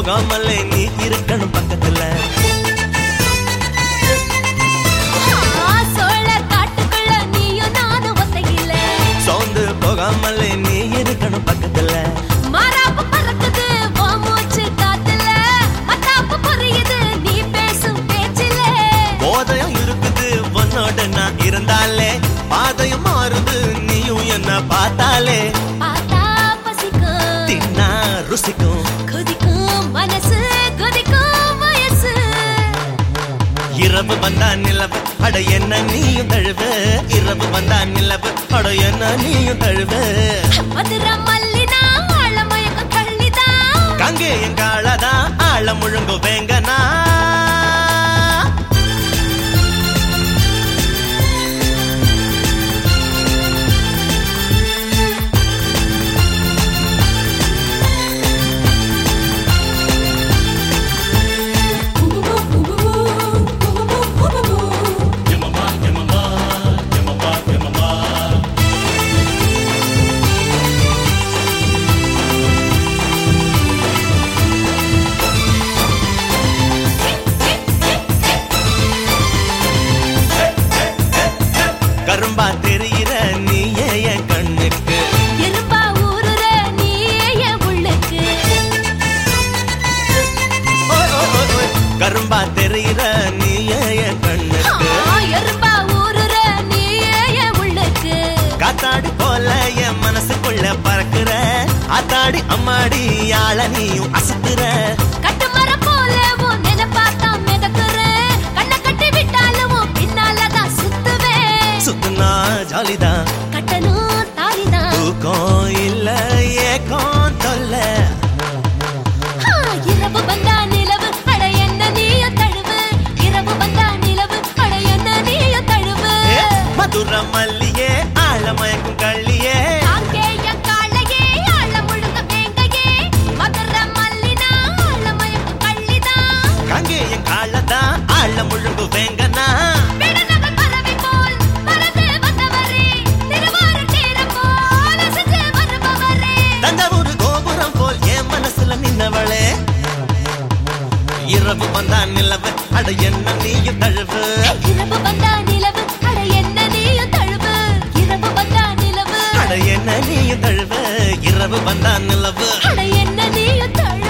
போகாமலே நீ இருக்கணும் பக்கத்துல ஆ, சோழ காட்டுக்குள்ள நீயும் நானும் ஒத்தையில சோர்ந்து போகாமலே நீ இருக்கணும் பக்கத்துல மாறாப்பு பறக்குது ஓ மூச்சு காத்துல மத்தாப்பு புரியுது நீ பேசும் பேச்சில போதையும் இருக்குது உன்னோட நான் இருந்தாலே பாதையும் மாறுது நீயும் என்ன பார்த்தாலே பார்த்தா பசிக்கும் தின்னா ருசிக்கும் கொதிக்கும் மனசு கொதிக்கும் வயசு இரவு வந்தா நிலவு அட என்ன நீயும் தழுவ இரவு வந்தா நிலவு அட என்ன நீயும் தழுவ மதுரை மல்லினா ஆழமயக்கம் கள்ளிதான் கங்கே எங்காளதான் ஆழ முழுங்கு வேங்கனா கரும்பா தெரியிற நீயே என் கண்ணுக்கு எறும்பா ஊறுற நீயே என் உள்ளுக்கு ஓய், ஓய், ஓய், ஓய். கரும்பா தெரியிற நீயே என் கண்ணுக்கு ஆ, எறும்பா ஊறுற நீயே என் உள்ளுக்கு காத்தாடி போல என் மனசுக்குள்ள பறக்குற ஆத்தாடி அம்மாடி ஆள நீயும் அசத்துற கட்டுமரம் போல உன் நினைப்பாத்தான் மிதக்குறேன். கண்ணை கட்டி விட்டாலும் உன் பின்னாலதான் சுத்துவேன். சுத்துனா ஜாலிதான் கட்டணும் தாலிதான். தூக்கம் இல்ல ஏக்கம் தொல்ல ஆ, இரவு வந்தா நிலவு, அட என்ன நீயும் தழுவு. இரவு வந்தா நிலவு, அட என்ன நீயும் தழுவு. ஏ, மதுர மல்லியே ஆழ மயக்கும் கள்ளியே காங்கேய காளையே, ஆழ முழுங்க வேங்கையே. மதுரை மல்லினா, ஆழ மயக்கும் கள்ளிதான். கங்கே என் காலதான் ஆழ முழுங்கு வேங்கனா விடுநகல் பறவை போல் பறந்து வந்தவரே, திருவாரூர் தீரம் போல் அசைந்து வருபவரே. தஞ்சாவூர் கோபுரம் போல் என் மனசுல நின்னவளே இரவு வந்தா நிலவு அட என்ன நீயும் தழுவு இரவு வந்தா நிலவு, அட என்ன நீயும் தழுவு. இரவு வந்தா நிலவு, அட என்ன நீயும் தழுவு இரவு வந்தா நிலவு அட என்ன நீயும் தழுவு.